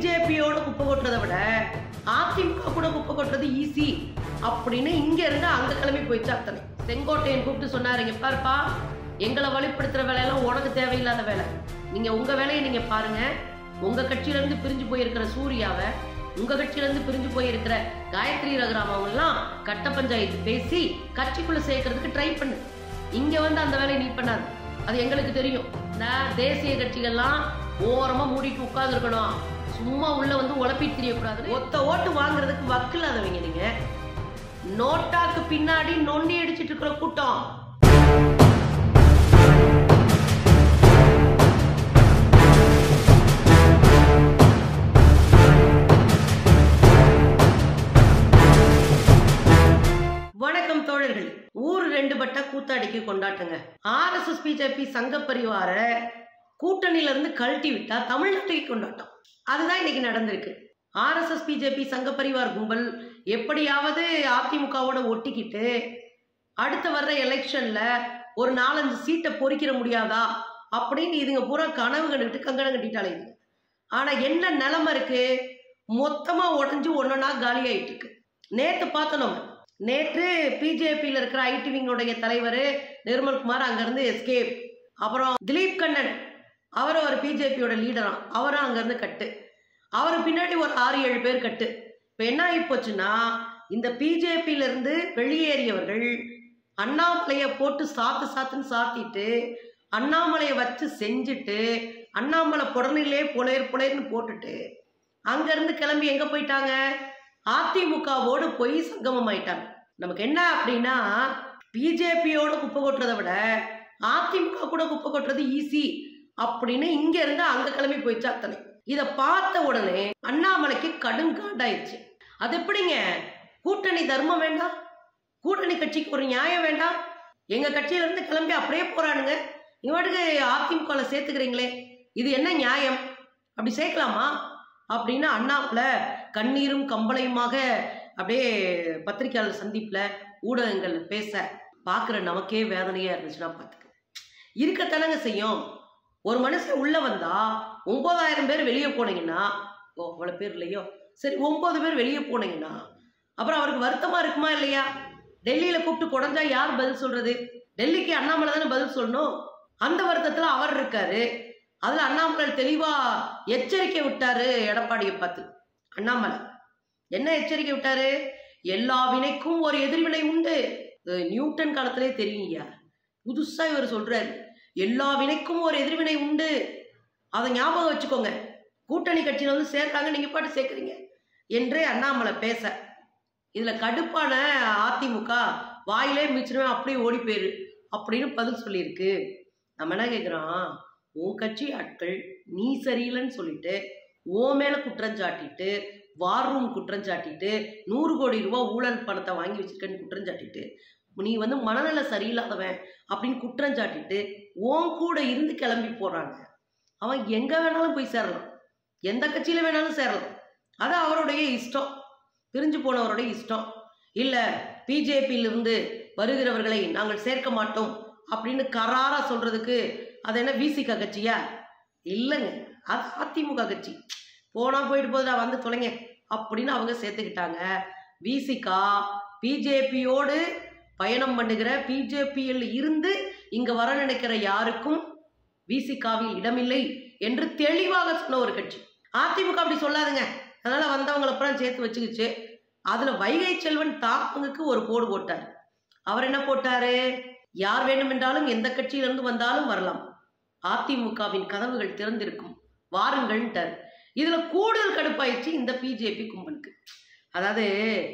பிஜேபியோட குப்பை கொட்டுறதை விட அதிமுக கூட குப்பை கொட்டுறது ஈஸி அப்படின்னு இங்க இருந்து அங்க கிளம்பி போயிடுச்சு அத்தனை செங்கோட்டையன் கூப்பிட்டு சொன்னாரு இங்க பாருப்பா எங்களை வலுப்படுத்துற வேலையெல்லாம் உனக்கு தேவையில்லாத வேலை நீங்க உங்க வேலையை நீங்க பாருங்க உங்க கட்சியில இருந்து பிரிஞ்சு போயிருக்கிற சூர்யாவை உங்க கட்சியில இருந்து பிரிஞ்சு போயிருக்கிற காயத்ரி ரகுராம் அவங்க எல்லாம் கட்ட பஞ்சாயத்து பேசி கட்சிக்குள்ள சேர்க்கறதுக்கு ட்ரை பண்ணு இங்க வந்து அந்த வேலையை நீ பண்ணாது அது எங்களுக்கு தெரியும் நான் தேசிய கட்சிகள்லாம் ஓரமா மூடிட்டு உட்கார்ந்துருக்கணும் சும்மா உள்ள வந்து உழப்பிட்டு தெரியக்கூடாது ஒத்த ஓட்டு வாங்குறதுக்கு வக்கில்லாதவங்க நீங்க நோட்டாக்கு பின்னாடி நொண்டி அடிச்சிட்டு இருக்கிற கூட்டம் வணக்கம் தோழர்கள் ஊர் ரெண்டு பட்ட கூத்தாடிக்கு கொண்டாட்டுங்க ஆர்எஸ்எஸ் பிஜேபி சங்க பரிவார கூட்டணியில இருந்து கழட்டி விட்டா தமிழ்நாட்டுக்கு கொண்டாட்டம் அதுதான் இன்னைக்கு நடந்திருக்கு ஆர்எஸ்எஸ் பிஜேபி சங்க பரிவார் கும்பல் எப்படியாவது அதிமுகவோட ஒட்டிக்கிட்டு அடுத்த வர்ற எலெக்ஷன்ல ஒரு நாலஞ்சு சீட்டை பொறிக்கிற முடியாதா அப்படின்னு இதுங்க பூரா கனவு கண்டுக்கிட்டு கங்கணம் கட்டிட்டாலே இது ஆனா என்ன நிலைமை இருக்கு மொத்தமா உடஞ்சு ஒன்னொன்னா காலி ஆயிட்டு இருக்கு நேத்து பார்த்தோம் நம்ம நேற்று பிஜேபியில் இருக்கிற ஐடி விங்கோடைய தலைவர் நிர்மல்குமார் அங்கேருந்து எஸ்கேப் அப்புறம் திலீப் கண்ணன் அவர் ஒரு பிஜேபியோட லீடராம் அவரும் அங்கேருந்து கட்டு அவர் பின்னாடி ஒரு ஆறு ஏழு பேர் கட்டு இப்போ என்ன ஆகி போச்சுன்னா இந்த பிஜேபியிலிருந்து வெளியேறியவர்கள் அண்ணாமலையை போட்டு சாத்து சாத்துன்னு சாத்திட்டு அண்ணாமலையை வச்சு செஞ்சுட்டு அண்ணாமலை புடனிலே புலையர் புலையர்னு போட்டுட்டு அங்கேருந்து கிளம்பி எங்கே போயிட்டாங்க அதிமுகவோடு போய் சங்கமம் ஆயிட்டாங்க நமக்கு என்ன அப்படின்னா பிஜேபியோட குப்பை கொட்டுறதை விட அதிமுக கூட குப்பை கொட்டுறது ஈஸி அப்படின்னு இங்க இருந்து அங்க கிளம்பி போயிடுச்சு அத்தனை இதை பார்த்த உடனே அண்ணாமலைக்கு கடும் காண்டாயிருச்சு அது எப்படிங்க கூட்டணி தர்மம் வேண்டாம் கூட்டணி கட்சிக்கு ஒரு நியாயம் வேண்டாம் எங்க கட்சியில இருந்து கிளம்பி அப்படியே போறானுங்க இவனுக்கு அதிமுகவில் சேர்த்துக்கிறீங்களே இது என்ன நியாயம் அப்படி சேர்க்கலாமா அப்படின்னு அண்ணாமலை கண்ணீரும் கம்பளையுமாக அப்படியே பத்திரிகையாளர் சந்திப்பில் ஊடகங்களில் பேச பார்க்குற நமக்கே வேதனையாக இருந்துச்சுன்னா பார்த்துக்க இருக்கத்தானங்க செய்யும் ஒரு மனுஷன் உள்ளே வந்தா ஒன்பதாயிரம் பேர் வெளியே போனீங்கன்னா ஓ அவ்வளோ பேர் இல்லையோ சரி ஒன்பது பேர் வெளியே போனீங்கன்னா அப்புறம் அவருக்கு வருத்தமாக இருக்குமா இல்லையா டெல்லியில் கூப்பிட்டு குடஞ்சா யார் பதில் சொல்றது டெல்லிக்கு அண்ணாமலை தானே பதில் சொல்லணும் அந்த வருத்தத்தில் அவர் இருக்காரு அதில் அண்ணாமலை தெளிவாக எச்சரிக்கை விட்டாரு எடப்பாடியை பார்த்து அண்ணாமலை என்ன எச்சரிக்கை விட்டாரு எல்லா வினைக்கும் ஒரு எதிர்வினை உண்டு இது நியூட்டன் காலத்திலே தெரியுங்கய்யா புதுசா இவர் சொல்றாரு எல்லா வினைக்கும் ஒரு எதிர்வினை உண்டு அதை ஞாபகம் வச்சுக்கோங்க கூட்டணி கட்சியில வந்து சேர்றாங்க நீங்க பாட்டு சேர்க்குறீங்க என்றே அண்ணாமலை பேச இதுல கடுப்பான அதிமுக வாயிலே மிச்சிருவேன் அப்படியே ஓடி போயிரு அப்படின்னு பதில் சொல்லியிருக்கு நம்ம என்ன கேட்குறோம் உன் கட்சி ஆட்கள் நீ சரியில்லைன்னு சொல்லிட்டு ஓ மேல குற்றம் சாட்டிட்டு வார் ரூம் குற்றம் சாட்டிட்டு நூறு கோடி ரூபாய் ஊழல் பணத்தை வாங்கி வச்சிருக்கேன்னு குற்றம் சாட்டிட்டு நீ வந்து மனநல சரியில்லாதவன் அப்படின்னு குற்றம் சாட்டிட்டு உன் கூட இருந்து கிளம்பி போறாங்க அவன் எங்க வேணாலும் போய் சேரலாம் எந்த கட்சியில வேணாலும் சேரலாம் அது அவருடைய இஷ்டம் பிரிஞ்சு போனவருடைய இஷ்டம் இல்ல பிஜேபியிலிருந்து வருகிறவர்களை நாங்கள் சேர்க்க மாட்டோம் அப்படின்னு கராரா சொல்றதுக்கு அது என்ன விசிக கட்சியா இல்லைங்க அது அதிமுக கட்சி போனா போயிட்டு போதுடா வந்து தொலைங்க அப்படின்னு அவங்க சேர்த்துக்கிட்டாங்க விசிகா பிஜேபியோடு பயணம் பண்ணுகிற பிஜேபியில் இருந்து இங்க வர நினைக்கிற யாருக்கும் விசிகாவில் இடமில்லை என்று தெளிவாக சொன்ன ஒரு கட்சி அதிமுக அப்படி சொல்லாதுங்க அதனால வந்தவங்களை அப்புறம் சேர்த்து வச்சுக்கிச்சு அதுல வைகை செல்வன் தாக்குனுக்கு ஒரு போடு போட்டார் அவர் என்ன போட்டாரு யார் வேண்டுமென்றாலும் எந்த கட்சியிலிருந்து வந்தாலும் வரலாம் அதிமுகவின் கதவுகள் திறந்திருக்கும் வாருங்கள்ன்ட்டார் இதுல கூடுதல் கடுப்பாயிடுச்சு இந்த பிஜேபி கும்பலுக்கு அதாவது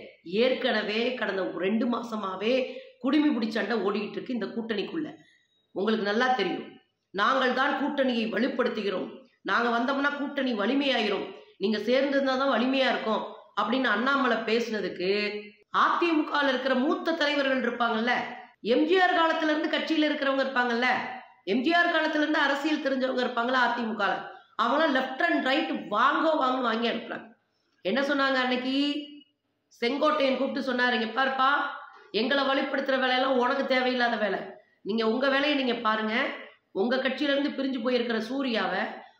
ஏற்கனவே கடந்த ரெண்டு மாசமாவே குடிமி பிடிச்சண்டை ஓடிக்கிட்டு இருக்கு இந்த கூட்டணிக்குள்ள உங்களுக்கு நல்லா தெரியும் நாங்கள் தான் கூட்டணியை வலுப்படுத்துகிறோம் நாங்க வந்தோம்னா கூட்டணி வலிமையாயிரும் நீங்க சேர்ந்திருந்தா தான் வலிமையா இருக்கும் அப்படின்னு அண்ணாமலை பேசுனதுக்கு அதிமுகவில் இருக்கிற மூத்த தலைவர்கள் இருப்பாங்கல்ல எம்ஜிஆர் காலத்துல இருந்து கட்சியில இருக்கிறவங்க இருப்பாங்கல்ல எம்ஜிஆர் காலத்துல இருந்து அரசியல் தெரிஞ்சவங்க இருப்பாங்களா அதிமுக அவங்களாம் லெஃப்ட் அண்ட் ரைட் வாங்கோ வாங்க வாங்கி அனுப்புறாங்க என்ன சொன்னாங்க அன்னைக்கு செங்கோட்டையன் கூப்பிட்டு சொன்னாரு இங்க பாருப்பா எங்களை வலுப்படுத்துற வேலையெல்லாம் உனக்கு தேவையில்லாத வேலை நீங்க உங்க வேலையை நீங்க பாருங்க உங்க கட்சியில இருந்து பிரிஞ்சு போயிருக்கிற சூர்யாவை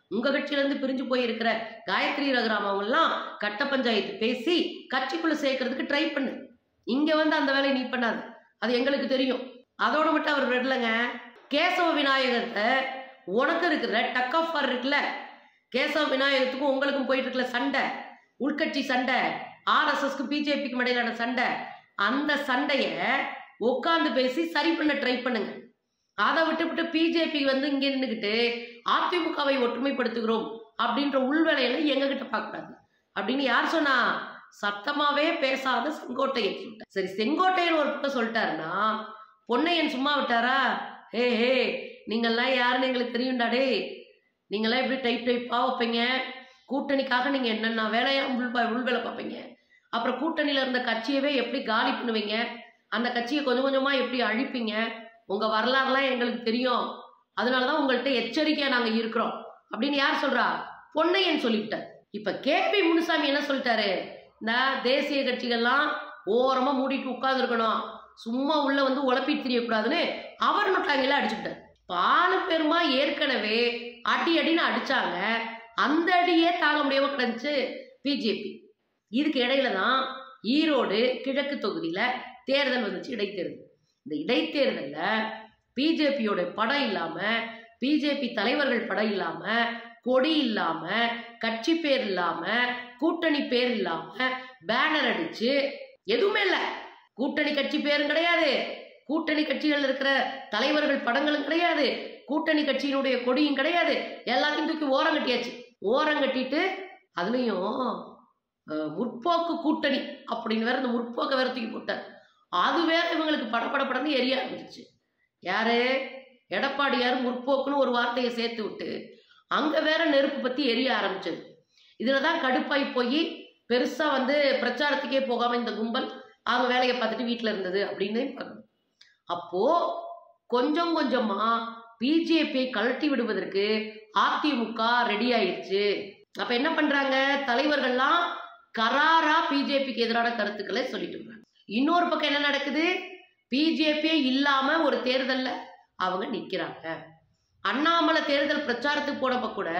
உங்க கட்சியில இருந்து பிரிஞ்சு போயிருக்கிற காயத்ரி ரகுராம் அவங்கெல்லாம் கட்ட பஞ்சாயத்து பேசி கட்சிக்குள்ள சேர்க்கறதுக்கு ட்ரை பண்ணு இங்க வந்து அந்த வேலையை நீ பண்ணாது அது எங்களுக்கு தெரியும் அதோட மட்டும் அவர் விடலைங்க கேசவ விநாயகத்தை உனக்கு இருக்கிற டக் ஆஃப் ஃபார் இருக்குல்ல கேசவ விநாயகத்துக்கும் உங்களுக்கும் போயிட்டு இருக்கல சண்டை உள்கட்சி சண்டை ஆர்எஸ்எஸ்க்கு பிஜேபிக்கு இடையிலான சண்டை அந்த சண்டையை உட்காந்து பேசி சரி பண்ண ட்ரை பண்ணுங்க அதை விட்டுவிட்டு பிஜேபி வந்து இங்கே நின்றுக்கிட்டு அதிமுகவை ஒற்றுமைப்படுத்துகிறோம் அப்படின்ற உள்வேலையில எங்ககிட்ட பார்க்கக்கூடாது அப்படின்னு யார் சொன்னா சத்தமாவே பேசாத செங்கோட்டையன் சொல்லிட்டார் சரி செங்கோட்டையன் ஒரு பக்கம் சொல்லிட்டாருன்னா பொன்னையன் சும்மா விட்டாரா ஹே ஹே நீங்கள்லாம் யாருன்னு எங்களுக்கு தெரியும்டா டேய் நீங்களாம் எப்படி டைப் டைப்பாக வைப்பீங்க கூட்டணிக்காக நீங்கள் என்னென்ன வேலையா உள் ப- உள் வேலை பார்ப்பீங்க அப்புறம் கூட்டணியில் இருந்த கட்சியவே எப்படி காலி பண்ணுவீங்க அந்த கட்சியை கொஞ்சம் கொஞ்சமாக எப்படி அழிப்பீங்க உங்கள் வரலாறுலாம் எங்களுக்கு தெரியும் அதனால தான் உங்கள்கிட்ட எச்சரிக்கையாக நாங்கள் இருக்கிறோம் அப்படின்னு யார் சொல்கிறா பொன்னையன் சொல்லிவிட்டார் இப்போ கேபி முனுசாமி என்ன சொல்லிட்டாரு இந்த தேசிய கட்சிகள்லாம் ஓரமாக மூடிட்டு உட்காந்துருக்கணும் சும்மா உள்ள வந்து உழப்பிட்டு தெரியக்கூடாதுன்னு அவர் நொட்டாங்கல அடிச்சுட்டார் பாலு பெருமா ஏற்கனவே அடி அடின்னு அடிச்சாங்க அந்த அடியே தாங்க முடியாம கிடந்துச்சு பிஜேபி இதுக்கு இடையில தான் ஈரோடு கிழக்கு தொகுதியில தேர்தல் வந்துச்சு இடைத்தேர்தல் இந்த இடைத்தேர்தல்ல பிஜேபியோட படம் இல்லாம பிஜேபி தலைவர்கள் படம் இல்லாம கொடி இல்லாம கட்சி பேர் இல்லாம கூட்டணி பேர் இல்லாம பேனர் அடிச்சு எதுவுமே இல்லை கூட்டணி கட்சி பேரும் கிடையாது கூட்டணி கட்சிகள் இருக்கிற தலைவர்கள் படங்களும் கிடையாது கூட்டணி கட்சியினுடைய கொடியும் கிடையாது எல்லாத்தையும் தூக்கி ஓரம் கட்டியாச்சு ஓரம் கட்டிட்டு அதுலேயும் அஹ், முற்போக்கு கூட்டணி அப்படின்னு வேற இந்த முற்போக்கை வேற தூக்கி போட்டார் அது வேற இவங்களுக்கு படபட படன்னு எரிய ஆரம்பிச்சிச்சு யாரு எடப்பாடியார் முற்போக்குன்னு ஒரு வார்த்தையை சேர்த்து விட்டு அங்க வேற நெருப்பு பத்தி எரிய ஆரம்பிச்சது இதுல தான் கடுப்பாய் போய் பெருசா வந்து பிரச்சாரத்துக்கே போகாம இந்த கும்பல் அவங்க வேலையை பார்த்துட்டு வீட்டில் இருந்தது அப்படின்னு பார்க்கணும் அப்போ கொஞ்சம் கொஞ்சமா பிஜேபியை கழட்டி விடுவதற்கு அதிமுக ரெடி ஆயிடுச்சு அப்ப என்ன பண்றாங்க தலைவர்கள்லாம் கராரா பிஜேபிக்கு எதிரான கருத்துக்களை சொல்லிட்டு இருக்காங்க இன்னொரு பக்கம் என்ன நடக்குது பிஜேபியே இல்லாம ஒரு தேர்தல்ல அவங்க நிக்கிறாங்க அண்ணாமலை தேர்தல் பிரச்சாரத்துக்கு போனப்ப கூட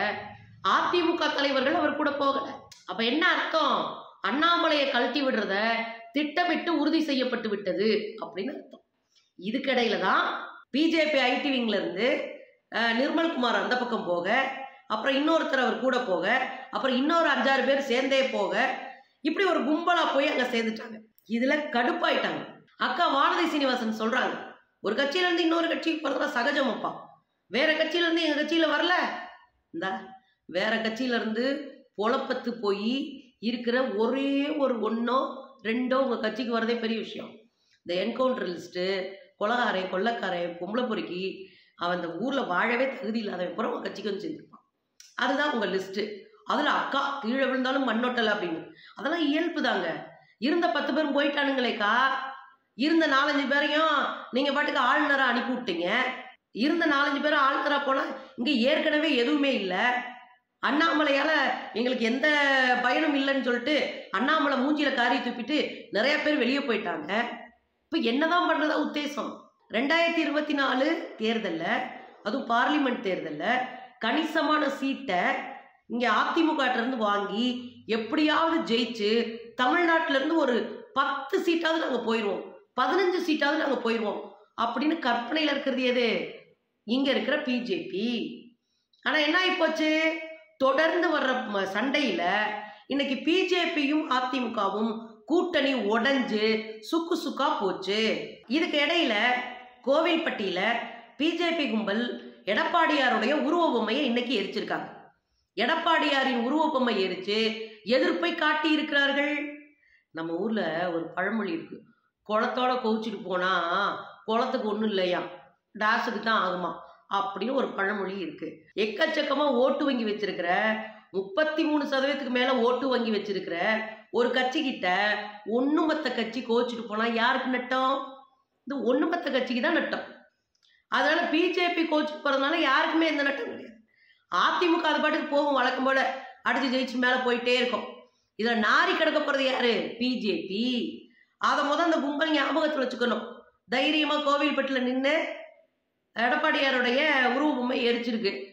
அதிமுக தலைவர்கள் அவர் கூட போகல அப்ப என்ன அர்த்தம் அண்ணாமலையை கழட்டி விடுறத திட்டமிட்டு உறுதி செய்யப்பட்டு விட்டது அப்படின்னு அர்த்தம் இதுக்கிடையில தான் பிஜேபி ஐடி விங்ல இருந்து அஹ், நிர்மல்குமார் அந்த பக்கம் போக அப்புறம் இன்னொருத்தர் அவர் கூட போக அப்புறம் இன்னொரு அஞ்சாறு பேர் சேர்ந்தே போக இப்படி ஒரு கும்பலா போய் அங்க சேர்ந்துட்டாங்க இதுல கடுப்பாயிட்டாங்க அக்கா வானதி சீனிவாசன் சொல்றாங்க ஒரு கட்சியில இருந்து இன்னொரு கட்சிக்கு போறதுலாம் சகஜம் அப்பா வேற கட்சியில இருந்து எங்க கட்சியில வரல இந்த வேற கட்சியில இருந்து பொழப்பத்து போய் இருக்கிற ஒரே ஒரு ஒன்றோ ரெண்டோ உங்க கட்சிக்கு வரதே பெரிய விஷயம் இந்த என்கவுண்டர் லிஸ்ட்டு கொலகாரன் கொள்ளக்காரன் பொம்பளை பொறுக்கி அவன் அந்த ஊரில் வாழவே தகுதி இல்லாதவன் பூரா உங்கள் கட்சிக்கு வந்து செஞ்சிருப்பான் அதுதான் உங்கள் லிஸ்ட்டு அதில் அக்கா கீழே விழுந்தாலும் மண்ணொட்டலை அப்படின்னு அதெல்லாம் இயல்பு தாங்க இருந்த பத்து பேரும் போயிட்டானுங்களேக்கா இருந்த நாலஞ்சு பேரையும் நீங்கள் பாட்டுக்கு ஆளுநராக அனுப்பி விட்டீங்க இருந்த நாலஞ்சு பேரும் ஆளுநராக போனால் இங்கே ஏற்கனவே எதுவுமே இல்லை அண்ணாமலையால் எங்களுக்கு எந்த பயனும் இல்லைன்னு சொல்லிட்டு அண்ணாமலை மூஞ்சில காரி துப்பிட்டு நிறைய பேர் வெளியே போயிட்டாங்க இப்போ என்னதான் பண்ணுறதா உத்தேசம் ரெண்டாயிரத்தி இருபத்தி நாலு தேர்தலில் அதுவும் பார்லிமெண்ட் தேர்தலில் கணிசமான சீட்டை இங்கே அதிமுக ட்ட இருந்து வாங்கி எப்படியாவது ஜெயிச்சு தமிழ்நாட்டுல இருந்து ஒரு பத்து சீட்டாவது நாங்கள் போயிடுவோம் பதினஞ்சு சீட்டாவது நாங்கள் போயிடுவோம் அப்படின்னு கற்பனையில் இருக்கிறது எது இங்கே இருக்கிற பிஜேபி ஆனால் என்ன ஆயிப்போச்சு தொடர்ந்து வர்ற ம- சண்டையில இன்னைக்கு பிஜேபியும் அதிமுகவும் கூட்டணி உடைஞ்சு சுக்கு சுக்கா போச்சு இதுக்கு இடையில கோவில்பட்டியில பிஜேபி கும்பல் எடப்பாடியாருடைய உருவ பொம்மையை இன்னைக்கு எரிச்சிருக்காங்க எடப்பாடியாரின் உருவ பொம்மை எரிச்சு எதிர்ப்பை காட்டி இருக்கிறார்கள் நம்ம ஊர்ல ஒரு பழமொழி இருக்கு குளத்தோட கோவிச்சிட்டு போனா குளத்துக்கு ஒன்றும் இல்லையா டாஸுக்கு தான் ஆகுமா அப்படின்னு ஒரு பழமொழி இருக்கு எக்கச்சக்கமா ஓட்டு வங்கி வச்சிருக்கிற முப்பத்தி மூணு சதவீதத்துக்கு மேல ஓட்டு வங்கி வச்சிருக்கிற ஒரு கட்சி கிட்ட ஒண்ணுமத்த கட்சி கோச்சிட்டு போனா யாருக்கு நட்டம் இந்த ஒண்ணுமத்த கட்சிக்கு தான் நட்டம் அதனால பிஜேபி கோச்சிட்டு போறதுனால யாருக்குமே எந்த நட்டம் கிடையாது அதிமுக அது பாட்டுக்கு போகும் வழக்கம் போல அடிச்சு ஜெயிச்சு மேல போயிட்டே இருக்கும் இதுல நாரி கிடக்க போறது யாரு பிஜேபி அதை முத அந்த கும்பல் ஞாபகத்தில் வச்சுக்கணும் தைரியமா கோவில்பட்டில் நின்று எடப்பாடியாருடைய உருவ பொம்மை எரிச்சிருக்கு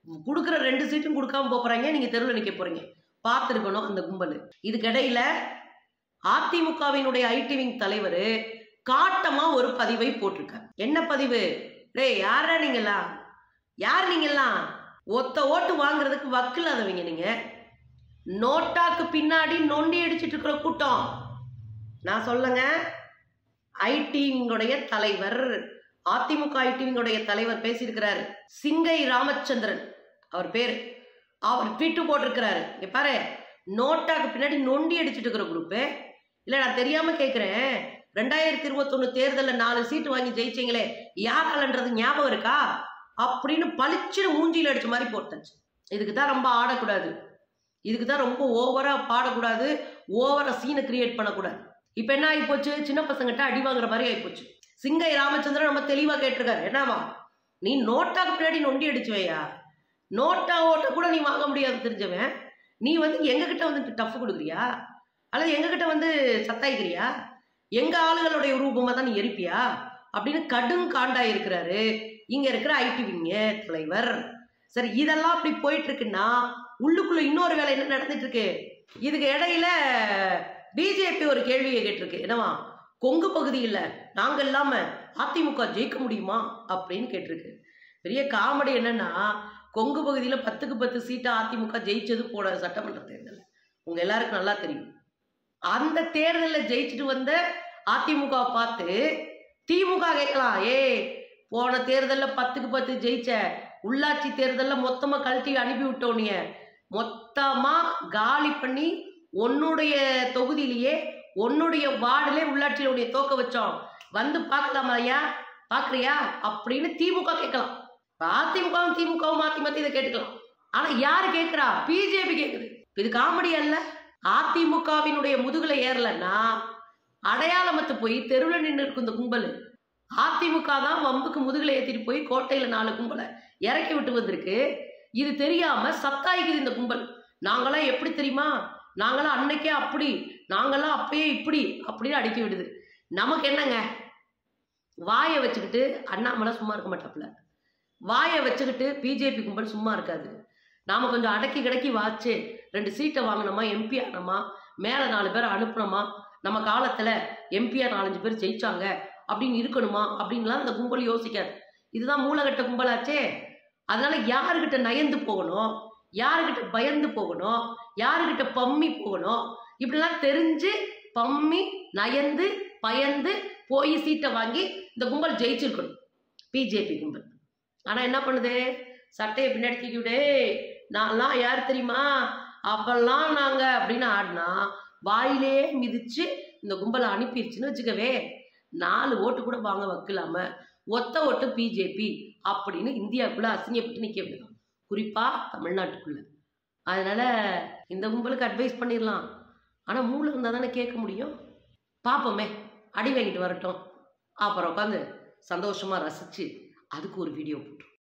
கொடுக்குற ரெண்டு சீட்டும் கொடுக்காம போப் போறாங்க நீங்க தெருவில் நிக்க போறீங்க பார்த்துருக்கணும் அந்த கும்பல் இதுக்கிடையில அதிமுகவினுடைய ஐடி விங் தலைவர் காட்டமா ஒரு பதிவை போட்டிருக்கார் என்ன பதிவு டேய் யாரா நீங்களா யார் நீங்கெல்லாம் ஒத்த ஓட்டு வாங்குறதுக்கு வக்கில்லாதவங்க நீங்க நோட்டாக்கு பின்னாடி நொண்டி அடிச்சிட்டு இருக்கிற கூட்டம் நான் சொல்லுங்க ஐடிவிங்குடைய தலைவர் அதிமுக ஐடிவிங்குடைய தலைவர் பேசியிருக்கிறாரு சிங்கை ராமச்சந்திரன் அவர் பேர் அவர் ட்வீட்டு போட்டிருக்கிறாரு இங்க பாரு நோட்டாக்கு பின்னாடி நொண்டி அடிச்சிட்டு இருக்கிற குரூப்பு இல்லை நான் தெரியாம கேட்குறேன் ரெண்டாயிரத்தி இருபத்தொன்னு தேர்தலில் நாலு சீட்டு வாங்கி ஜெயிச்சீங்களே யாராலன்றது ஞாபகம் இருக்கா அப்படின்னு பளிச்சுன்னு மூஞ்சியில் அடிச்ச மாதிரி போட்டாச்சு இதுக்கு தான் ரொம்ப ஆடக்கூடாது இதுக்கு தான் ரொம்ப ஓவராக பாடக்கூடாது ஓவராக சீனை கிரியேட் பண்ணக்கூடாது இப்போ என்ன ஆகிப்போச்சு சின்ன பசங்கிட்ட அடி வாங்குற மாதிரி ஆகிப்போச்சு சிங்கை ராமச்சந்திரன் நம்ம தெளிவாக கேட்டிருக்காரு என்னவா நீ நோட்டாக்கு பின்னாடி நொண்டி அடிச்சு வையா நோட்டா ஓட்ட கூட நீ வாங்க முடியாது தெரிஞ்சவன் நீ வந்து எங்ககிட்ட வந்து டஃப் கொடுக்குறியா அல்லது எங்ககிட்ட வந்து சத்தாய்க்கிறியா எங்க ஆளுகளுடைய ரூபமா தான் நீ எரிப்பியா அப்படின்னு கடும் காண்டா இருக்கிறாரு இங்க இருக்கிற ஐடிவிங்க தலைவர் சரி இதெல்லாம் அப்படி போயிட்டு இருக்குன்னா உள்ளுக்குள்ள இன்னொரு வேலை என்ன நடந்துட்டு இருக்கு இதுக்கு இடையில பிஜேபி ஒரு கேள்வியை கேட்டிருக்கு என்னவா கொங்கு பகுதியில் நாங்க இல்லாம அதிமுக ஜெயிக்க முடியுமா அப்படின்னு கேட்டிருக்கு பெரிய காமெடி என்னன்னா கொங்கு பகுதியில் பத்துக்கு பத்து சீட்டை அதிமுக ஜெயிச்சது போன சட்டமன்ற தேர்தல் உங்க எல்லாருக்கும் நல்லா தெரியும் அந்த தேர்தலில் ஜெயிச்சுட்டு வந்த அதிமுக பார்த்து திமுக கேட்கலாம் ஏ போன தேர்தலில் பத்துக்கு பத்து ஜெயிச்ச உள்ளாட்சி தேர்தலில் மொத்தமாக கழட்டி அனுப்பி விட்டோனிய மொத்தமாக காலி பண்ணி உன்னுடைய தொகுதியிலேயே உன்னுடைய வார்டிலே உள்ளாட்சியில் உன்னைய தோக்க வச்சோம் வந்து பார்க்கலாமா ஐயா பார்க்குறியா அப்படின்னு திமுக கேட்கலாம் இப்ப அதிமுகவும் திமுகவும் மாற்றி மாற்றி இதை கேட்டுக்கலாம் ஆனால் யார் கேட்குறா பிஜேபி கேட்குது இது காமெடி அல்ல அதிமுகவினுடைய முதுகுல ஏறலன்னா அடையாளமத்து போய் தெருவில் நின்று இருக்கும் இந்த கும்பல் அதிமுக தான் வம்புக்கு முதுகுல ஏத்திட்டு போய் கோட்டையில நாலு கும்பலை இறக்கி விட்டு வந்திருக்கு இது தெரியாம சத்தாய்க்குது இந்த கும்பல் நாங்களாம் எப்படி தெரியுமா நாங்களாம் அன்னைக்கே அப்படி நாங்களாம் அப்பயே இப்படி அப்படின்னு அடிக்க விடுது நமக்கு என்னங்க வாயை வச்சுக்கிட்டு அண்ணாமலை சும்மா இருக்க மாட்டாப்புல வாயை வச்சுக்கிட்டு பிஜேபி கும்பல் சும்மா இருக்காது நாம கொஞ்சம் அடக்கி கிடக்கி வாச்சு ரெண்டு சீட்டை வாங்கினோமா எம்பி ஆனோமா மேலே நாலு பேரை அனுப்புனோமா நம்ம காலத்தில் எம்பியா நாலஞ்சு பேர் ஜெயிச்சாங்க அப்படின்னு இருக்கணுமா அப்படின்லாம் அந்த கும்பல் யோசிக்காது இதுதான் மூலகட்ட கும்பலாச்சே அதனால யாருக்கிட்ட நயந்து போகணும் யாருக்கிட்ட பயந்து போகணும் யாருக்கிட்ட பம்மி போகணும் இப்படிலாம் தெரிஞ்சு பம்மி நயந்து பயந்து போய் சீட்டை வாங்கி இந்த கும்பல் ஜெயிச்சிருக்கணும் பிஜேபி கும்பல் ஆனால் என்ன பண்ணுது சட்டையை பின்னாடி தூக்கி விடு நான்லாம் யார் தெரியுமா அப்பெல்லாம் நாங்கள் அப்படின்னு ஆடினா வாயிலே மிதிச்சு இந்த கும்பலை அனுப்பிடுச்சுன்னு வச்சுக்கவே நாலு ஓட்டு கூட வாங்க வைக்கலாம ஒத்த ஓட்டு பிஜேபி அப்படின்னு இந்தியாவுக்குள்ள அசிங்கப்பட்டு நிற்க வேண்டியதான் குறிப்பாக தமிழ்நாட்டுக்குள்ள அதனால இந்த கும்பலுக்கு அட்வைஸ் பண்ணிடலாம் ஆனால் மூளை இருந்தால் தானே கேட்க முடியும் பார்ப்போமே அடி வாங்கிட்டு வரட்டும் அப்புறம் உட்காந்து சந்தோஷமாக ரசித்து அதுக்கு ஒரு வீடியோ போட்டுரும்